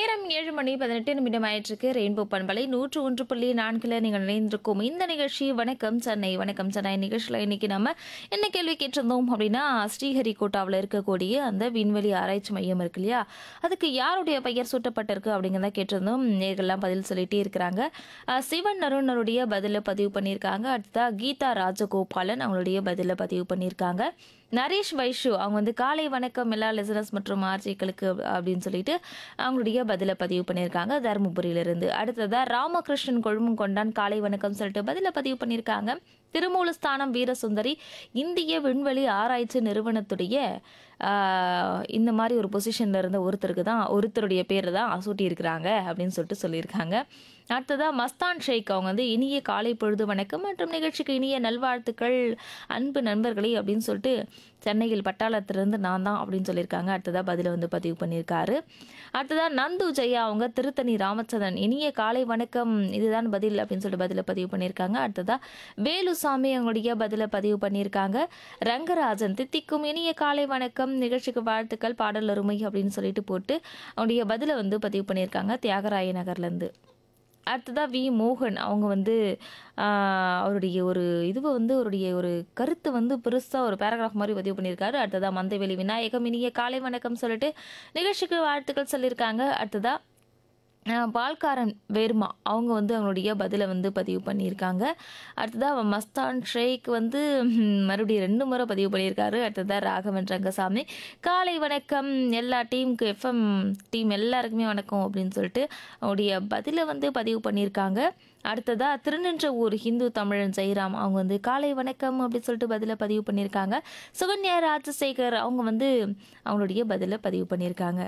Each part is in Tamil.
நேரம் ஏழு மணி பதினெட்டு நிமிடம் ஆயிற்றுக்கு ரெயின்போ பண்பலை நூற்று ஒன்று புள்ளி நான்கில் நீங்கள் இணைந்திருக்கும் இந்த நிகழ்ச்சி வணக்கம் சென்னை வணக்கம் சென்னை நிகழ்ச்சியில் இன்னைக்கு நம்ம என்ன கேள்வி கேட்டிருந்தோம் அப்படின்னா ஸ்ரீஹரிகோட்டாவில் இருக்கக்கூடிய அந்த விண்வெளி ஆராய்ச்சி மையம் இருக்கு இல்லையா அதுக்கு யாருடைய பெயர் சூட்டப்பட்டிருக்கு அப்படிங்கிறத கேட்டிருந்தோம் நேர்கள்லாம் பதில் சொல்லிட்டே இருக்கிறாங்க அஹ் சிவன் அருணருடைய பதிலை பதிவு பண்ணியிருக்காங்க அடுத்ததா கீதா ராஜகோபாலன் அவங்களுடைய பதிலை பதிவு பண்ணியிருக்காங்க நரேஷ் வைஷு அவங்க வந்து காலை வணக்கம் எல்லா லிசனர்ஸ் மற்றும் ஆர்ஜிக்களுக்கு அப்படின்னு சொல்லிட்டு அவங்களுடைய பதிலை பதிவு பண்ணியிருக்காங்க தருமபுரியிலிருந்து அடுத்ததா ராமகிருஷ்ணன் கொழும்பும் கொண்டான் காலை வணக்கம் சொல்லிட்டு பதிலை பதிவு பண்ணியிருக்காங்க திருமூலஸ்தானம் வீரசுந்தரி இந்திய விண்வெளி ஆராய்ச்சி நிறுவனத்துடைய ஆஹ், இந்த மாதிரி ஒரு பொசிஷன்ல இருந்த ஒருத்தருக்கு தான் ஒருத்தருடைய பேர் தான் சூட்டி இருக்கிறாங்க அப்படின்னு சொல்லிட்டு சொல்லியிருக்காங்க அடுத்ததா மஸ்தான் ஷேக் அவங்க வந்து இனிய காலை பொழுது வணக்கம் மற்றும் நிகழ்ச்சிக்கு இனிய நல்வாழ்த்துக்கள் அன்பு நண்பர்களே அப்படின்னு சொல்லிட்டு சென்னையில் பட்டாளத்திலிருந்து நான் தான் அப்படின்னு சொல்லியிருக்காங்க அடுத்ததா பதிலை வந்து பதிவு பண்ணியிருக்காரு அடுத்ததா நந்து ஜெயா அவங்க திருத்தணி ராமச்சந்திரன் இனிய காலை வணக்கம் இதுதான் பதில் அப்படின்னு சொல்லிட்டு பதிலை பதிவு பண்ணியிருக்காங்க அடுத்ததா வேலுசாமி அவங்களுடைய பதிலை பதிவு பண்ணியிருக்காங்க ரங்கராஜன் தித்திக்கும் இனிய காலை வணக்கம் நிகழ்ச்சிக்கு வாழ்த்துக்கள் பாடல் அருமை அப்படின்னு சொல்லிட்டு போட்டு அவங்களுடைய பதிலை வந்து பதிவு பண்ணியிருக்காங்க தியாகராய நகர்லேருந்து அடுத்ததாக வி மோகன் அவங்க வந்து ஆஹ், அவருடைய ஒரு இதுவை வந்து அவருடைய ஒரு கருத்து வந்து பெருசாக ஒரு பேராகிராஃப் மாதிரி பதிவு பண்ணியிருக்காரு அடுத்ததாக மந்தைவெளி விநாயகம் இனிய காலை வணக்கம் சொல்லிட்டு நிகழ்ச்சிக்கு வாழ்த்துக்கள் சொல்லியிருக்காங்க அடுத்ததாக ஆஹ், பால்காரன் வேர்மா அவங்க வந்து அவங்களுடைய பதிலை வந்து பதிவு பண்ணியிருக்காங்க அடுத்ததாக மஸ்தான் ஷேக் வந்து ம், மறுபடியும் ரெண்டு முறை பதிவு பண்ணியிருக்காரு அடுத்ததாக ராகவன் ரங்கசாமி காலை வணக்கம் எல்லா டீமுக்கு எஃப்எம் டீம் எல்லாருக்குமே வணக்கம் அப்படின்னு சொல்லிட்டு அவருடைய பதிலை வந்து பதிவு பண்ணியிருக்காங்க அடுத்ததா திருநின்ற ஊர் ஹிந்து தமிழன் ஜெயராம் அவங்க வந்து காலை வணக்கம் அப்படின்னு சொல்லிட்டு பதிலை பதிவு பண்ணியிருக்காங்க சுகன்யா ராஜசேகர் அவங்க வந்து அவங்களுடைய பதிலை பதிவு பண்ணியிருக்காங்க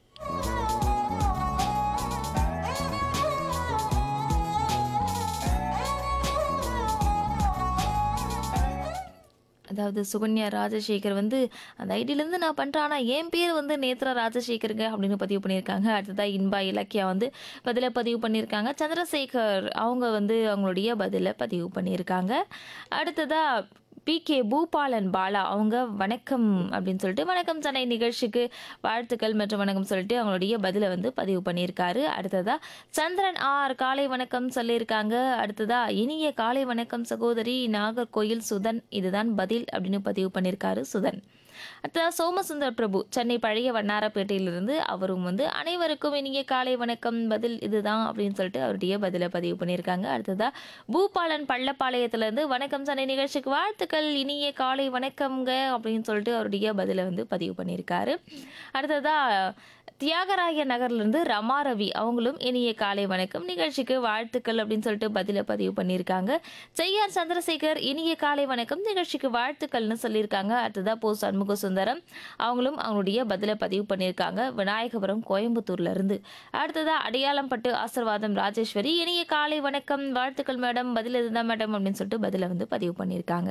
அதாவது சுகன்யா ராஜசேகர் வந்து அந்த ஐடியிலேருந்து நான் பண்ணுறேன் ஆனால் என் பேர் வந்து நேத்ரா ராஜசேகருங்க அப்படின்னு பதிவு பண்ணியிருக்காங்க அடுத்ததாக இன்பா இலக்கியா வந்து பதிலை பதிவு பண்ணியிருக்காங்க சந்திரசேகர் அவங்க வந்து அவங்களுடைய பதிலை பதிவு பண்ணியிருக்காங்க அடுத்ததாக பி கே பூபாலன் பாலா அவங்க வணக்கம் அப்படின்னு சொல்லிட்டு வணக்கம் சென்னை நிகழ்ச்சிக்கு வாழ்த்துக்கள் மற்றும் வணக்கம் சொல்லிட்டு அவங்களுடைய பதிலை வந்து பதிவு பண்ணியிருக்காரு அடுத்ததா சந்திரன் ஆர் காலை வணக்கம் சொல்லியிருக்காங்க அடுத்ததா இனிய காலை வணக்கம் சகோதரி நாகர்கோயில் சுதன் இதுதான் பதில் அப்படின்னு பதிவு பண்ணியிருக்காரு சுதன் அடுத்ததா சோமசுந்தர் பிரபு சென்னை பழைய வண்ணாரப்பேட்டையிலிருந்து அவரும் வந்து அனைவருக்கும் இனிய காலை வணக்கம் பதில் இதுதான் அப்படின்னு சொல்லிட்டு அவருடைய பதிலை பதிவு பண்ணியிருக்காங்க அடுத்ததா பூபாலன் பள்ளப்பாளையத்திலேருந்து வணக்கம் சென்னை நிகழ்ச்சிக்கு வாழ்த்துக்கள் இனிய காலை வணக்கம்ங்க அப்படின்னு சொல்லிட்டு அவருடைய பதிலை வந்து பதிவு பண்ணியிருக்காரு அடுத்ததா தியாகராய நகர்லேருந்து ரமா ரவி அவங்களும் இனிய காலை வணக்கம் நிகழ்ச்சிக்கு வாழ்த்துக்கள் அப்படின்னு சொல்லிட்டு பதிலை பதிவு பண்ணியிருக்காங்க செய்யார் சந்திரசேகர் இனிய காலை வணக்கம் நிகழ்ச்சிக்கு வாழ்த்துக்கள்னு சொல்லியிருக்காங்க அடுத்ததா போ சண்முக சுந்தரம் அவங்களும் அவங்களுடைய பதிலை பதிவு பண்ணியிருக்காங்க விநாயகபுரம் கோயம்புத்தூர்ல இருந்து அடுத்ததா அடையாளம் பட்டு ஆசிர்வாதம் ராஜேஸ்வரி இனிய காலை வணக்கம் வாழ்த்துக்கள் மேடம் பதில் இதுதான் மேடம் அப்படின்னு சொல்லிட்டு பதிலை வந்து பதிவு பண்ணியிருக்காங்க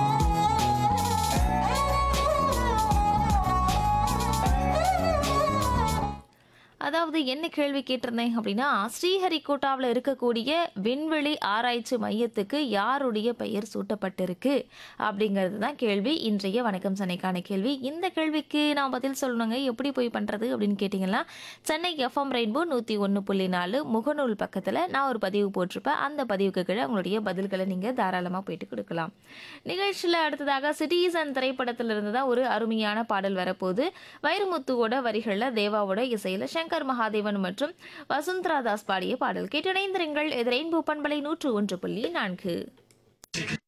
அதாவது என்ன கேள்வி கேட்டிருந்தேன் அப்படின்னா ஸ்ரீஹரிகோட்டாவில் இருக்கக்கூடிய விண்வெளி ஆராய்ச்சி மையத்துக்கு யாருடைய பெயர் சூட்டப்பட்டிருக்கு அப்படிங்கிறது தான் கேள்வி இன்றைய வணக்கம் சென்னைக்கான கேள்வி இந்த கேள்விக்கு நான் பதில் சொல்லணுங்க எப்படி போய் பண்ணுறது அப்படின்னு கேட்டிங்கன்னா சென்னை எஃப்எம் ரெயின்போ நூற்றி ஒன்று புள்ளி நாலு முகநூல் பக்கத்தில் நான் ஒரு பதிவு போட்டிருப்பேன் அந்த பதிவுக்கு கீழே உங்களுடைய பதில்களை நீங்கள் தாராளமாக போயிட்டு கொடுக்கலாம் நிகழ்ச்சியில் அடுத்ததாக சிட்டிசன் திரைப்படத்திலிருந்து தான் ஒரு அருமையான பாடல் வரப்போகுது வைரமுத்துவோட வரிகளில் தேவாவோட இசையில் சங்கர் மகாதேவன் மற்றும் வசுந்தரா தாஸ் பாடிய பாடல் கேட்டிணைந்திருங்கள் இது ரெயின்போ பண்பலை நூற்று ஒன்று புள்ளி நான்கு